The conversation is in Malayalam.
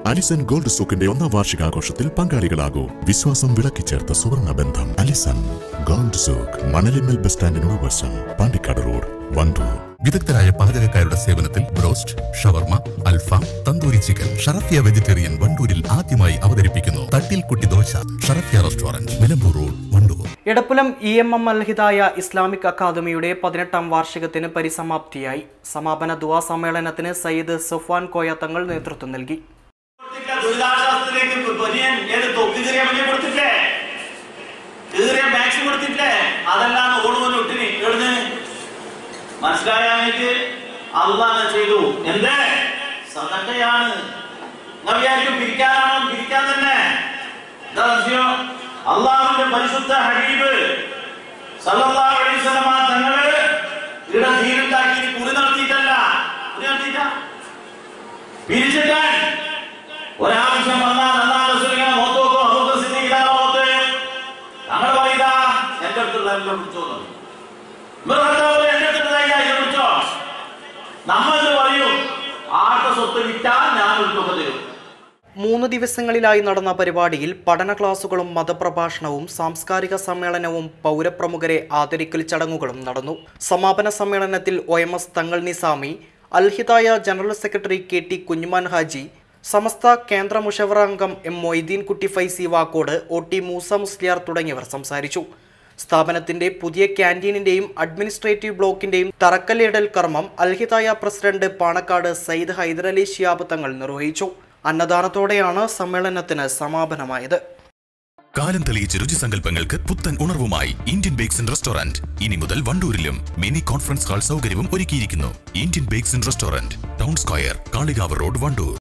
അലിസൺ ഗോൾഡ് സൂക്കിന്റെ ഒന്നാം വാർഷികാഘോഷത്തിൽ പങ്കാളികളാകൂ വിശ്വാസം വിളക്കിച്ചേർത്ത സുവർണ ബന്ധം Alison gold souk Manalimmal bus സ്റ്റാൻഡിനോട് വശം പാണ്ടിക്കാട് റോഡ് വണ്ടൂർ വിദഗ്ധരായ പാചകക്കാരുടെ സേവനത്തിൽ ബ്രോസ്റ്റ് ഷവർമ അൽഫാം തന്തൂരി ചിക്കൻ ഷറഫിയ വെജിറ്റേറിയൻ വണ്ടൂരിൽ ആദ്യമായി അവതരിപ്പിക്കുന്നു തട്ടിൽ കുട്ടി dosa Sharafiya restaurant Nilambur road Wandoor Edappulam E M M Alhidaya Islamic അക്കാദമിയുടെ പതിനെട്ടാം വാർഷികത്തിന് പരിസമാപ്തിയായി സമാപന ദുവാ സമ്മേളനത്തിന് സയ്യിദ് സുഫാൻ കോയ തങ്ങൾ നേതൃത്വം നൽകി കൊടുത്തിട്ടില്ല ദുരിതാശ്വാസത്തിലേക്ക് ബനിയൻ ഏത് തൊക്ക് കീറിയ ബനിയൻ കൊടുത്തിട്ടില്ലേ കീറിയ മാക്സ് കൊടുത്തിട്ടില്ലേ അതെല്ലാം ഓടുവന്ന് ഒട്ടിന് എവിടുന്ന് മനസ്സിലായാണെങ്കിൽ അള്ളാഹ് ചെയ്തു എന്ത് സദക്കയാണ് നിങ്ങൾ വിചാരിക്കും പിരിക്കാനാണോ പിരിക്കാൻ തന്നെ എന്താ സംശയം അള്ളാഹുവിന്റെ പരിശുദ്ധ ഹബീബ് സല്ലല്ലാഹു അലൈഹി വസല്ലമ തങ്ങള് ഇവിടെ ധീരുണ്ടാക്കി കുറി നടത്തിയിട്ടല്ല കുറി നടത്തിയിട്ട പിരിച്ചിട്ടാൻ ഒരാവശ്യം വന്നാൽ അല്ലാഹ് റസൂലിനെ മുഖത്ത് നോക്കും അബൂബക്കർ സിദ്ദീഖിന്റെ മുഖത്ത് ഞങ്ങൾ പറയുക എന്റെ അടുത്തുള്ള എല്ലാം പിടിച്ചോ ഇവർ ഭർത്താവ് എന്റെ അടുത്തുള്ളതായി ഇത് പിടിച്ചോ നമ്മൾ ഇത് പറയും ആരുടെ സ്വത്ത് വിറ്റാൽ ഞാൻ ഒരു തുക തരും മൂന്ന് ദിവസങ്ങളിലായി നടന്ന പരിപാടിയിൽ പഠന ക്ലാസുകളും മതപ്രഭാഷണവും സാംസ്കാരിക സമ്മേളനവും പൗരപ്രമുഖരെ ആദരിക്കൽ ചടങ്ങുകളും നടന്നു സമാപന സമ്മേളനത്തിൽ O M S Thangal Nizami Alhidaya general secretary K T Kunjuman Haji Samastha Kendra Mushavara അംഗം M Moideen Kutty Faizy Vakkod O T Moosa Musliyar തുടങ്ങിയവർ സംസാരിച്ചു സ്ഥാപനത്തിന്റെ പുതിയ ക്യാൻറ്റീനിന്റെയും അഡ്മിനിസ്ട്രേറ്റീവ് ബ്ലോക്കിന്റെയും തറക്കല്ലിടൽ കർമ്മം അൽഹിദായ പ്രസിഡന്റ് പാണക്കാട് സയ്യിദ് ഹൈദരലി ശിയാബ് തങ്ങൾ നിർവഹിച്ചു അന്നദാനത്തോടെയാണ് സമ്മേളനത്തിന് സമാപനമായത് കാലം തെളിയിച്ച രുചിസങ്കല്പങ്ങൾക്ക് പുത്തൻ ഉണർവുമായി ഇന്ത്യൻ ബേക്സ് ആൻഡ് റെസ്റ്റോറന്റ് ഇനി മുതൽ വണ്ടൂരിലും മിനി കോൺഫറൻസ് ഹാൾ സൗകര്യവും ഒരുക്കിയിരിക്കുന്നു Indian bakes and restaurant town square Kalikavu road Wandoor